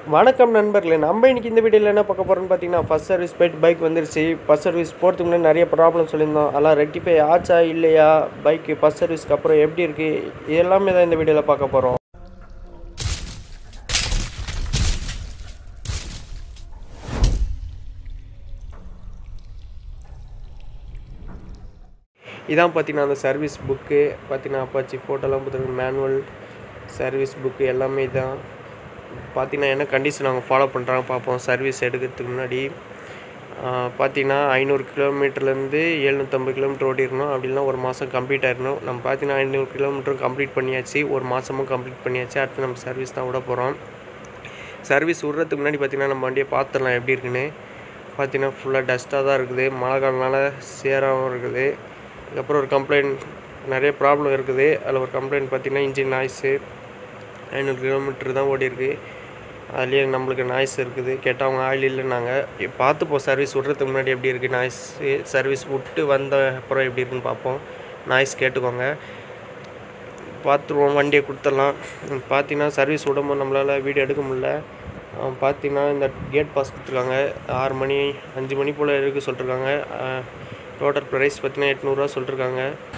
வணக்கம் நண்பர்களே நம்ம இன்னைக்கு இந்த வீடியோவில் என்ன பார்க்க போகிறோம்னு பார்த்தீங்கன்னா ஃபஸ்ட் சர்வீஸ் போயிட்டு பைக் வந்துருச்சு ஃபஸ்ட் சர்வீஸ் போகிறதுக்கு முன்னாடி நிறைய ப்ராப்ளம் சொல்லியிருந்தோம் அதெல்லாம் ரெக்டிஃபை ஆச்சா இல்லையா பைக்கு ஃபஸ்ட் சர்வீஸ்க்கு அப்புறம் எப்படி இருக்குது இது எல்லாமே தான் இந்த வீடியோவில் பார்க்க போகிறோம் இதான் பார்த்தீங்கன்னா அந்த சர்வீஸ் புக்கு பார்த்தீங்கன்னா அப்பாச்சி ஃபோட்டோலாம் பார்த்துருக்கு மேனுவல் சர்வீஸ் புக்கு எல்லாமே இதான் பார்த்தீங்கன்னா என்ன கண்டிஷன் அவங்க ஃபாலோ பண்ணுறாங்க பார்ப்போம் சர்வீஸ் எடுக்கிறதுக்கு முன்னாடி பார்த்தீங்கன்னா ஐநூறு கிலோமீட்டர்லேருந்து எழுநூற்றம்பது கிலோமீட்டர் ஓடிடணும் அப்படின்னா ஒரு மாதம் கம்ப்ளீட் ஆயிடணும் நம்ம பார்த்தீங்கன்னா ஐநூறு கிலோமீட்டரும் கம்ப்ளீட் பண்ணியாச்சு ஒரு மாதமும் கம்ப்ளீட் பண்ணியாச்சு அடுத்து நம்ம சர்வீஸ் தான் விட போகிறோம் சர்வீஸ் விட்றதுக்கு முன்னாடி பார்த்தீங்கன்னா நம்ம வண்டியை பார்த்துடலாம் எப்படி இருக்குன்னு பார்த்தீங்கன்னா ஃபுல்லாக டஸ்ட்டாக தான் இருக்குது மழை காலனால சேராகவும் இருக்குது அதுக்கப்புறம் ஒரு கம்ப்ளைண்ட் நிறைய ப்ராப்ளம் இருக்குது அதில் ஒரு கம்ப்ளைண்ட் பார்த்தீங்கன்னா இன்ஜின் நாய்ஸு ஐநூறு கிலோமீட்டர் தான் ஓடி இருக்கு அதுலேயே நம்மளுக்கு நாய்ஸ் இருக்குது கேட்டால் அவங்க ஆயில் இல்லைன்னாங்க பார்த்துப்போம் சர்வீஸ் விட்றதுக்கு முன்னாடி எப்படி இருக்குது நாய்ஸ் சர்வீஸ் விட்டு வந்த அப்புறம் எப்படி இருக்குன்னு பார்ப்போம் நாய்ஸ் கேட்டுக்கோங்க பார்த்துருவோம் வண்டியை கொடுத்துடலாம் பார்த்தீங்கன்னா சர்வீஸ் விடும்போது நம்மளால் வீடியோ எடுக்க முடியல பார்த்தீங்கன்னா இந்த கேட் பாஸ் கொடுத்துருக்காங்க ஆறு மணி அஞ்சு மணி போல் இருக்க சொல்லிருக்காங்க டோட்டல் ப்ரைஸ் பார்த்தீங்கன்னா எட்நூறுரூவா சொல்லிருக்காங்க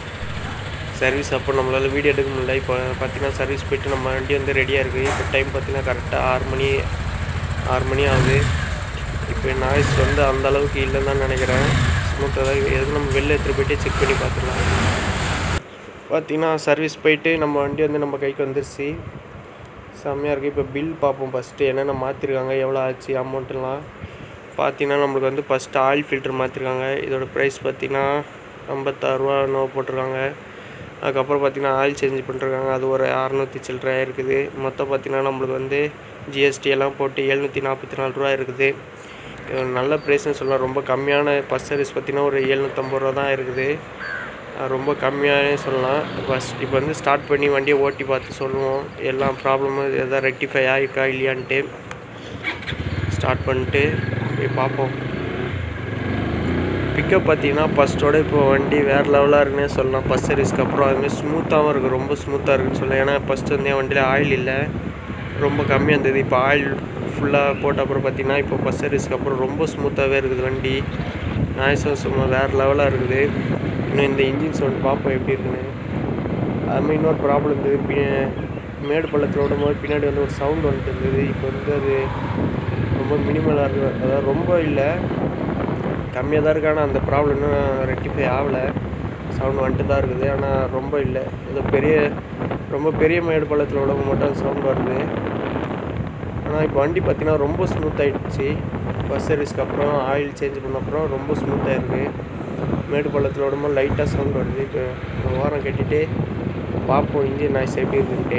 சர்வீஸ் அப்போ நம்மளால் வீடியோ எடுக்க முடியல இப்போ பார்த்தீங்கன்னா சர்வீஸ் போயிட்டு நம்ம வண்டி வந்து ரெடியாக இருக்குது இப்போ டைம் பார்த்தீங்கன்னா கரெக்டாக ஆறு மணி ஆறு மணி ஆகுது இப்போ நாய்ஸ் வந்து அந்த அளவுக்கு இல்லைன்னு தான் நினைக்கிறேன் ஸ்மூத்தாக தான் எது நம்ம வெளில எடுத்துகிட்டு போயிட்டு செக் பண்ணி பார்த்துக்கலாம் பார்த்தீங்கன்னா சர்வீஸ் போயிட்டு நம்ம வண்டி வந்து நம்ம கைக்கு வந்துருச்சு செம்மையாக இருக்குது இப்போ பில் பார்ப்போம் ஃபஸ்ட்டு என்னென்ன மாற்றிருக்காங்க எவ்வளோ ஆச்சு அமௌண்ட்டுலாம் பார்த்தீங்கன்னா நம்மளுக்கு வந்து ஃபஸ்ட்டு ஆயில் ஃபில்டர் மாற்றிருக்காங்க இதோட ப்ரைஸ் பார்த்தீங்கன்னா ஐம்பத்தாறுரூவா என்னவோ போட்டிருக்காங்க அதுக்கப்புறம் பார்த்தீங்கன்னா ஆயில் சேஞ்ச் பண்ணிருக்காங்க அது ஒரு அறநூற்றி சில்லற இருக்குது மொத்தம் பார்த்தீங்கன்னா நம்மளுக்கு வந்து ஜிஎஸ்டி எல்லாம் போட்டு எழுநூற்றி நாற்பத்தி நாலு ரூபா இருக்குது இது நல்ல ப்ரைஸ்னு சொல்லலாம் ரொம்ப கம்மியான பஸ் சர்வீஸ் பார்த்தீங்கன்னா ஒரு எழுநூற்றம்பது ரூபா தான் இருக்குது ரொம்ப கம்மியாகவே சொல்லலாம் ஃபஸ்ட் இப்போ வந்து ஸ்டார்ட் பண்ணி வண்டியை ஓட்டி பார்த்து சொல்லுவோம் எல்லா ப்ராப்ளமும் எதாவது ரெக்டிஃபை ஆகிருக்கா இல்லையான்ட்டு ஸ்டார்ட் பண்ணிட்டு போய் பார்ப்போம் பிக்கப் பார்த்தீங்கன்னா ஃபஸ்ட்டோட இப்போ வண்டி வேறு லெவலாக இருக்குன்னே சொல்லலாம் ஃபஸ்ட் சர்வீஸ்க்கு அப்புறம் அதுமாதிரி ஸ்மூத்தாகவும் இருக்குது ரொம்ப ஸ்மூத்தாக இருக்குன்னு சொல்லலாம் ஏன்னா ஃபஸ்ட்டு வந்து என் வண்டியில் ஆயில் இல்லை ரொம்ப கம்மியாக இருந்தது இப்போ ஆயில் ஃபுல்லாக போட்ட அப்புறம் பார்த்தீங்கன்னா இப்போ ஃபஸ்ட் சர்வீஸ்க்கு அப்புறம் ரொம்ப ஸ்மூத்தாகவே இருக்குது வண்டி நாய்ஸும் சும்மா வேறு லெவலாக இருக்குது இன்னும் இந்த இன்ஜின் சவுண்ட் பார்ப்போம் எப்படி இருக்குன்னு அதுமாதிரி இன்னொரு ப்ராப்ளம் இருந்தது பி மேடு பள்ளத்தில் விடும்போது பின்னாடி வந்து ஒரு சவுண்ட் வந்துட்டு இருந்தது இப்போ வந்து அது ரொம்ப மினிமலாக இருக்குது அதாவது ரொம்ப இல்லை கம்மியாக தான் இருக்குது ஆனால் அந்த ப்ராப்ளம் இன்னும் ரெக்டிஃபை ஆகலை சவுண்ட் வந்துட்டு தான் இருக்குது ஆனால் ரொம்ப இல்லை ஏதோ பெரிய ரொம்ப பெரிய மேடு பள்ளத்தில் விடவும் மட்டும் சவுண்ட் வருது ஆனால் இப்போ வண்டி பார்த்தீங்கன்னா ரொம்ப ஸ்மூத் ஆகிடுச்சு பஸ் சர்வீஸ்க்கு அப்புறம் ஆயில் சேஞ்ச் பண்ண அப்புறம் ரொம்ப ஸ்மூத்தாக இருக்குது மேடு பள்ளத்தில் விடும்போது லைட்டாக சவுண்ட் வருது இப்போ ஓரம் கட்டிட்டு பார்ப்போம் இன்ஜின் நாய்ஸ் எப்படி இருக்குன்ட்டு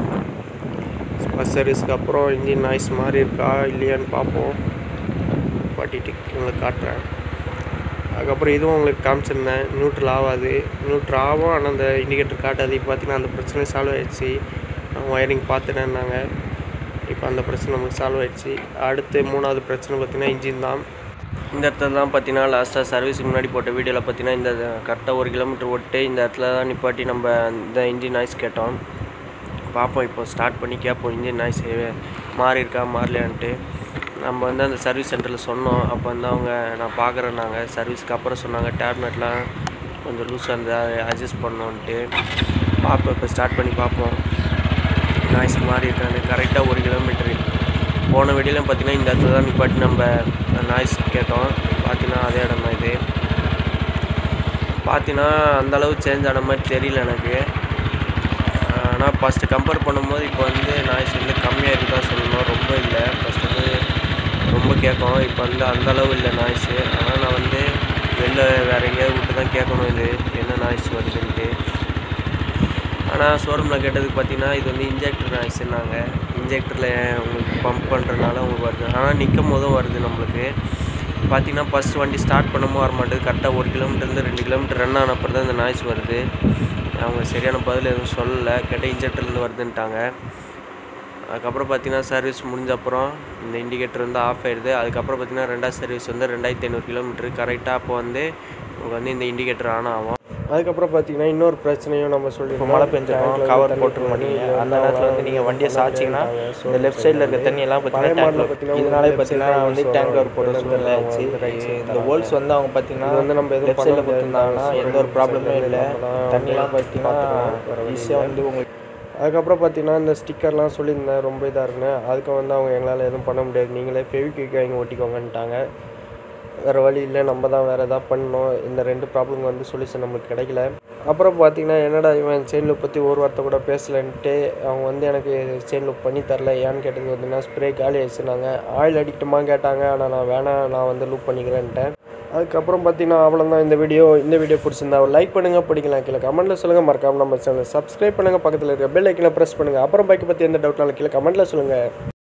பஸ் சர்வீஸ்க்கு அப்புறம் இன்ஜின் நாய்ஸ் மாதிரி இருக்கா இல்லையான்னு பார்ப்போம் பாட்டிட்டு உங்களுக்கு காட்டுறேன் அதுக்கப்புறம் இதுவும் உங்களுக்கு காமிச்சிருந்தேன் நியூட்ரல் ஆகாது நியூட்ரல் ஆகும் ஆனால் அந்த இண்டிகேட்டர் காட்டாது இப்போ பார்த்தீங்கன்னா அந்த பிரச்சனை சால்வ் ஆயிடுச்சு ஒயரிங் பார்த்துட்டேன்னாங்க இப்போ அந்த பிரச்சனை நமக்கு சால்வ் ஆயிடுச்சு அடுத்து மூணாவது பிரச்சனை பார்த்திங்கன்னா இன்ஜின் தான் இந்த இடத்துல தான் பார்த்தீங்கன்னா லாஸ்ட்டாக சர்வீஸுக்கு முன்னாடி போட்ட வீடியோவில் பார்த்தீங்கன்னா இந்த கரெக்டாக ஒரு கிலோமீட்டர் ஓட்டு இந்த இடத்துல தான் நிப்பாட்டி நம்ம இந்த இன்ஜின் நாய்ஸ் கேட்டோம் பார்ப்போம் இப்போ ஸ்டார்ட் பண்ணி கேட்போம் இன்ஜின் நாய்ஸ் மாறி இருக்கா மாறலையான்ட்டு நம்ம வந்து அந்த சர்வீஸ் சென்டரில் சொன்னோம் அப்போ வந்து அவங்க நான் பார்க்குறேன்னாங்க சர்வீஸ்க்கு அப்புறம் சொன்னாங்க டேப்லெட்லாம் கொஞ்சம் லூஸாக இருந்தால் அட்ஜஸ்ட் பண்ணோன்ட்டு பார்ப்போம் இப்போ ஸ்டார்ட் பண்ணி பார்ப்போம் நாய்ஸ் மாறி இருக்காது கரெக்டாக ஒரு கிலோமீட்டரு போன வெடியிலும் பார்த்தீங்கன்னா இந்த இடத்துல தான் நிப்பாட்டி நம்ம நாய்ஸ் கேட்டோம் பார்த்தீங்கன்னா அதே இடம் தான் இது பார்த்தீங்கன்னா அந்தளவு சேஞ்ச் ஆன மாதிரி தெரியல எனக்கு ஆனால் ஃபஸ்ட்டு கம்பேர் பண்ணும்போது இப்போ வந்து நாய்ஸ் வந்து கம்மியாக இருக்குதா சொல்லணும் ரொம்ப இல்லை ஃபஸ்ட்டு வந்து ரொம்ப கேட்கும் இப்போ வந்து அந்தளவு இல்லை நாய்ஸு ஆனால் நான் வந்து வெளில வேறு எங்கேயாவது விட்டு தான் கேட்கணும் இது என்ன நாய்ஸ் வருதுன்ட்டு ஆனால் ஷோரூமில் கேட்டதுக்கு பார்த்தீங்கன்னா இது வந்து இன்ஜெக்டர் நாய்ஸ்னாங்க இன்ஜெக்டரில் உங்களுக்கு பம்ப் பண்ணுறதுனால உங்களுக்கு வருது ஆனால் நிற்கும் போதும் வருது நம்மளுக்கு பார்த்தீங்கன்னா ஃபஸ்ட் வண்டி ஸ்டார்ட் பண்ணும்போது வர மாட்டேது கரெக்டாக ஒரு கிலோமீட்டர்லேருந்து ரெண்டு கிலோமீட்டர் ரன் ஆன அப்புறம் தான் இந்த நாய்ஸ் வருது அவங்க சரியான பதில் எதுவும் சொல்லலை கேட்டால் இன்ஜெக்டர்லேருந்து வருதுன்ட்டாங்க அதுக்கப்புறம் பார்த்தீங்கன்னா சர்வீஸ் முடிஞ்ச அப்புறம் இந்த இண்டிகேட்டர் வந்து ஆஃப் ஆயிடுது அதுக்கப்புறம் பார்த்தீங்கன்னா ரெண்டாவது சர்வீஸ் வந்து ரெண்டாயிரத்தி ஐநூறு கிலோமீட்டர் கரெக்டாக அப்போ வந்து உங்களுக்கு வந்து இந்த இண்டிகேட்டர் ஆன் ஆகும் அதுக்கப்புறம் பார்த்தீங்கன்னா இன்னொரு பிரச்சனையும் நம்ம சொல்லி இப்போ மழை பெஞ்சிருக்கும் கவர் போட்டுருக்க மாட்டீங்க அந்த நேரத்தில் வந்து நீங்கள் வண்டியை சாய்ச்சிங்கன்னா இந்த லெஃப்ட் சைடில் இருக்க தண்ணி எல்லாம் பார்த்தீங்கன்னா டேங்க்ல இதனாலே பார்த்தீங்கன்னா வந்து டேங்க் கவர் போடுற சூழ்நிலை ஆச்சு இந்த ஹோல்ஸ் வந்து அவங்க பார்த்தீங்கன்னா வந்து நம்ம எதுவும் லெஃப்ட் சைடில் கொடுத்துருந்தாங்கன்னா எந்த ஒரு ப்ராப்ளமே இல்லை தண்ணிலாம் பார்த்தீங்கன்னா ஈஸியாக வந்து உங்களுக்கு அதுக்கப்புறம் பார்த்தீங்கன்னா இந்த ஸ்டிக்கர்லாம் சொல்லியிருந்தேன் ரொம்ப இதாக இருக்குன்னு அதுக்கு வந்து அவங்க எங்களால் எதுவும் பண்ண முடியாது நீங்களே ஃபெவிக்விக் வாங்கி ஒட்டிக்கோங்கன்ட்டாங்க வேறு வழி இல்லை நம்ம தான் வேறு எதாவது பண்ணணும் இந்த ரெண்டு ப்ராப்ளம் வந்து சொல்யூஷன் நம்மளுக்கு கிடைக்கல அப்புறம் பார்த்தீங்கன்னா என்னடா இவன் செயின் லூப் பற்றி ஒரு வார்த்தை கூட பேசலன்ட்டு அவங்க வந்து எனக்கு செயின் லூப் பண்ணி தரல ஏன்னு கேட்டது வந்துன்னா ஸ்ப்ரே காலி ஆயிடுச்சுனாங்க ஆயில் அடிக்கட்டுமா கேட்டாங்க ஆனால் நான் வேணாம் நான் வந்து லூப் பண்ணிக்கிறேன்ட்டேன் அதுக்கப்புறம் பார்த்தீங்கன்னா அவ்வளோதான் இந்த வீடியோ இந்த வீடியோ பிடிச்சிருந்தா லைக் பண்ணுங்கள் பிடிக்கலாம் கீழே கமெண்ட்டில் சொல்லுங்கள் மறக்காம நம்ம சேனல் சப்ஸ்கிரைப் பண்ணுங்கள் பக்கத்தில் இருக்க பெல் ஐக்கனை ப்ரெஸ் பண்ணுங்கள் அப்புறம் பைக்கை பற்றி எந்த டவுட்னாலும் கீழே கமெண்ட்டில் சொல்லுங்கள்